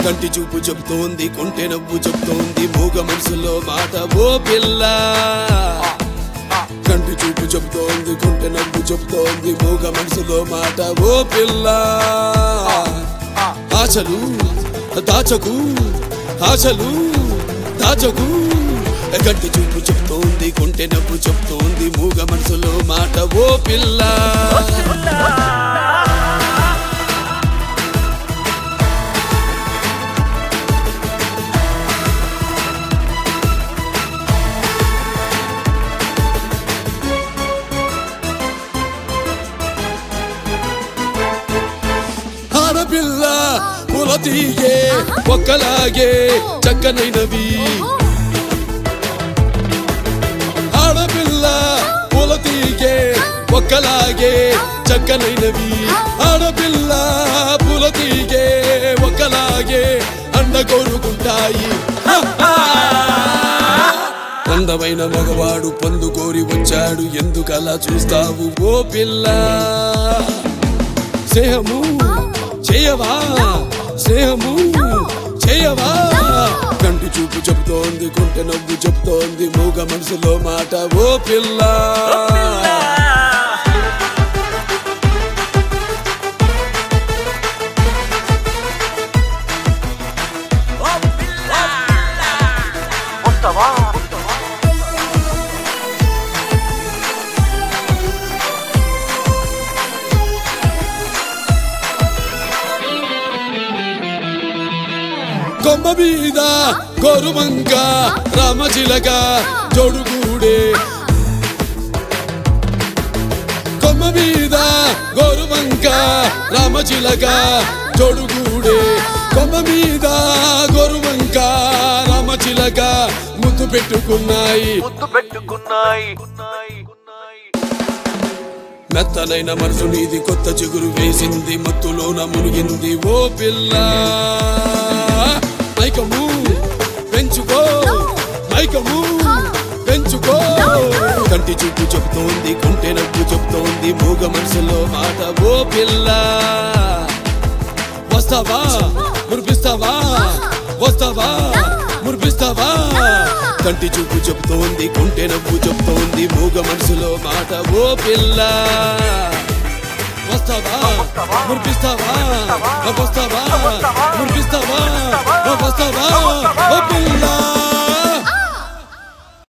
కంటి చూపు చెప్తోంది కొంటె నవ్వు చెప్తోంది మూగ మనసులో మాట ఓ పిల్ల కంటి చూపు చెప్తోంది కొంటె నవ్వు చెప్తోంది మూగ మనసులో మాట ఓ పిల్ల ఆశలు దాచకు ఆశలు దాచకు కంటి చూపు చెప్తోంది కొంటె నవ్వు చెప్తోంది మూగ మనసులో మాట ఓ పిల్ల ఆడపిల్ల పుల తీగే ఒక్కలాగే చక్కనైనవి ఆడపిల్ల పుల తీగే ఒక్కలాగే చక్కనైనవి ఆడపిల్ల పుల తీగే ఒక్కలాగే అండ కోరుకుంటాయి అందమైన మగవాడు పొందు కోరి వచ్చాడు ఎందుకలా చూస్తావు ఓ పిల్ల స్నేహము చేయవా స్నేహము చేయవా కంటి చూపు చెబుతోంది కుంట నవ్వు చెబుతోంది మూగ మనసులో మాట ఓ పిల్ల వస్తావా కొమ్మ మీద గోరుమంక రామచిలక జోడుగూడే కొమ్మ మీద గోరుమంక రామచిలక జోడుగూడే కొమ్మ మీద గోరుమంక రామచిలక ముద్దు పెట్టుకున్నాయి ముద్దు పెట్టుకున్నాయి ఉన్నాయి, ఉన్నాయి. మెత్తనైన మనసు నీది కొత్త చిగురు వేసింది మత్తులోన మునిగింది ఓ పిల్ల మైకము పెంచుకో మైకము పెంచుకో కంటి చూపు చెప్తోంది కుంటె నవ్వు చెప్తోంది మూగ మనసులో మాట ఓ పిల్ల వస్తావా మురిపిస్తావా వస్తావా మురిపిస్తావా కంటి చూపు చెప్తోంది కొంటె నవ్వు చెప్తోంది మూగ మనసులో మాట ఓ పిల్ల వస్తావా మురిపిస్తావా వస్తావా మురిపిస్తావా వస్తావా ఓ పిల్ల